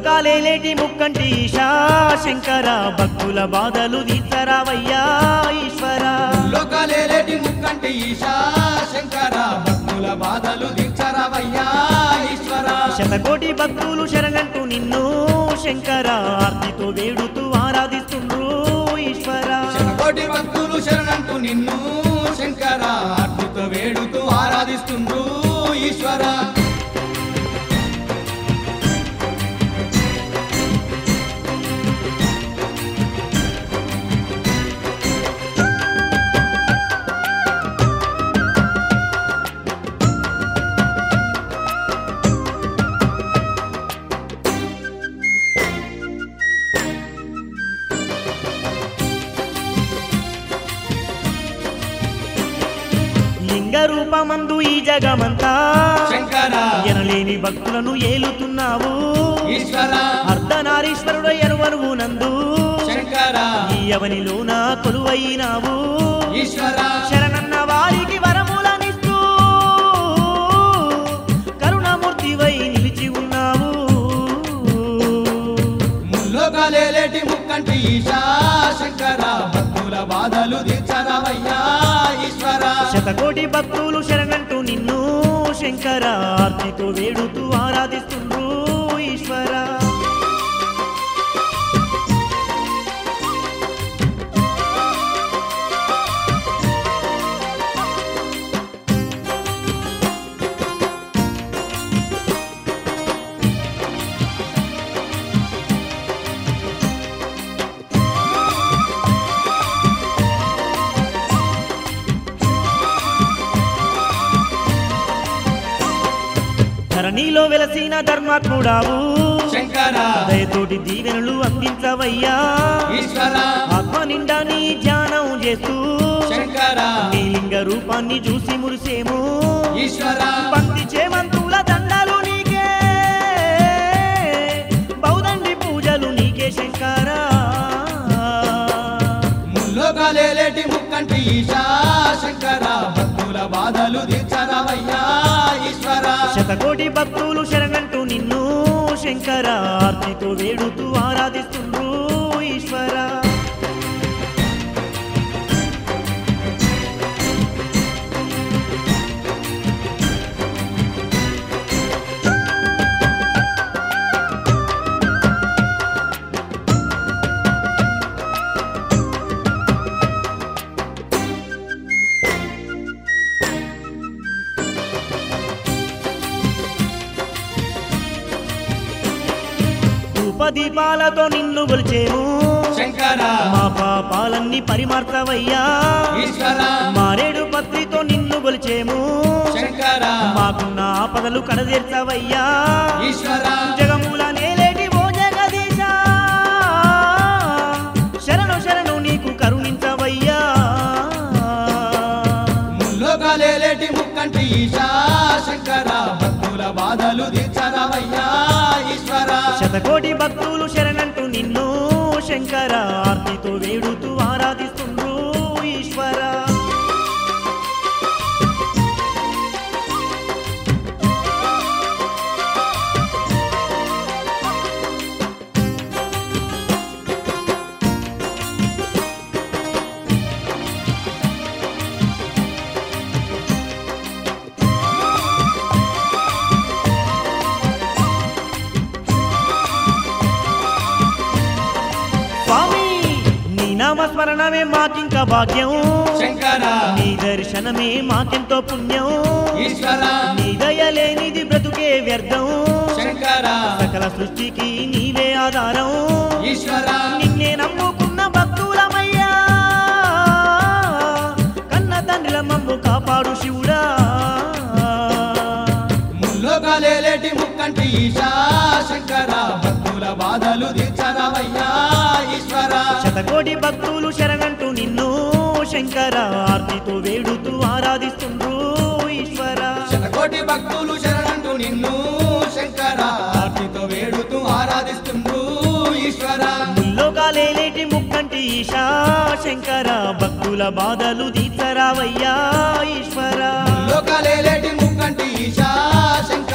లోకాలేలేటి ముక్కంటి ఈశా శంకర భక్తుల బాధలు తీర్చరావయ్యా ఈశ్వర లోకాలేటి ముక్కంటి ఈశా శంకర భక్తుల బాధలు దించరవయ్యా ఈశ్వర శతకోటి భక్తులు శరణంటూ నిన్ను శంకర ఆర్తితో వేడుతూ ఆరాధిస్తుండ్రు ఈశ్వర శతకోటి భక్తులు శరణంటూ నిన్ను శంకర ఆర్తితో వేడుతూ ఆరాధిస్తుండ్రు ఈశ్వర లింగ రూపమందు ఈ జగమంతా శంకర ఎనలేని భక్తులను ఏలుతున్నావు ఈశ్వర అర్ధనారీశ్వరుడు ఎరువరువు నందు శంకర ఈ అవనిలోన కొలువైనావు ఈశ్వర శరణన్న వారికి వరములనిస్తూ కరుణమూర్తివై నిలిచి ఉన్నావు ముల్లోకాలేటి ముక్కంటి ఈశా శంకర భక్తుల బాధలు దించరవయ్యా ఈశ్వర శతకోటి భక్తులు శరణంటూ నిన్ను శంకర ఆర్తితో వేడుతూ ఆరాధిస్తుండ్రు ఈశ్వర ధరణిలో వెలసిన ధర్మాత్ముడావు శంకర దయతోటి దీవెనలు అందించవయ్యా ఈశ్వర ఆత్మ నిండా నీ ధ్యానం చేస్తూ శంకర నీ లింగ రూపాన్ని చూసి మురిసేము ఈశ్వర భక్తి చేమంతుల దండాలు నీకే బౌదండి పూజలు నీకే శంకర ముల్లోకాలేటి ముక్కంటి ఈశా శంకర భక్తుల బాధలు దించరవయ్యా ఈశ్వర శతకోటి భక్తులు శరణంటూ నిన్ను శంకర ఆర్తితో వేడుతూ ఆరాధిస్తుండ్రు ఈశ్వర ధూపదీపాలతో నిన్ను గొలిచేము శంకర మా పాపాలన్నీ పరిమార్చవయ్యా ఈశ్వర మారేడు పత్రితో నిన్ను గొలిచేము శంకర మాకున్న ఆపదలు కడదీర్చవయ్యా ఈశ్వర జగముల నేలేటి ఓ జగదీశ శరణు శరణు నీకు కరుణించవయ్యా ముల్లోకాలేటి ముక్కంటి ఈశా శంకర భక్తుల బాధలు దించరవయ్యా ఈశ్వర శతకోటి భక్తులు శరణంటూ నిన్ను శంకర ఆర్తితో వేడుతూ ఆరాధిస్తుండ్రు ఈశ్వర స్వామి నీ నామస్మరణమే మాకింక భాగ్యం శంకర నీ దర్శనమే మాకెంతో పుణ్యం ఈశ్వర నీ దయలేనిది బ్రతుకే వ్యర్థం శంకర సకల సృష్టికి నీవే ఆధారం ఈశ్వర నిన్నే నమ్ముకున్న భక్తులమయ్యా కన్న తండ్రిల మమ్ము కాపాడు శివుడా ముల్లోకాలేటి ముక్కంటి ఈశా శంకర భక్తుల బాధలు దించరవయ్యా ఈశ్వర శతకోటి భక్తులు శరణంటూ నిన్ను శంకర ఆర్తితో వేడుతూ ఆరాధిస్తుండ్రు ఈశ్వర శతకోటి భక్తులు శరణంటూ నిన్ను శంకర ఆర్తితో వేడుతూ ఆరాధిస్తుండ్రు ఈశ్వర ముల్లోకాలేటి ముక్కంటి ఈశా శంకర భక్తుల బాధలు తీర్చరావయ్యా ఈశ్వర లోకాలేటి ముక్కంటి ఈశా శంకర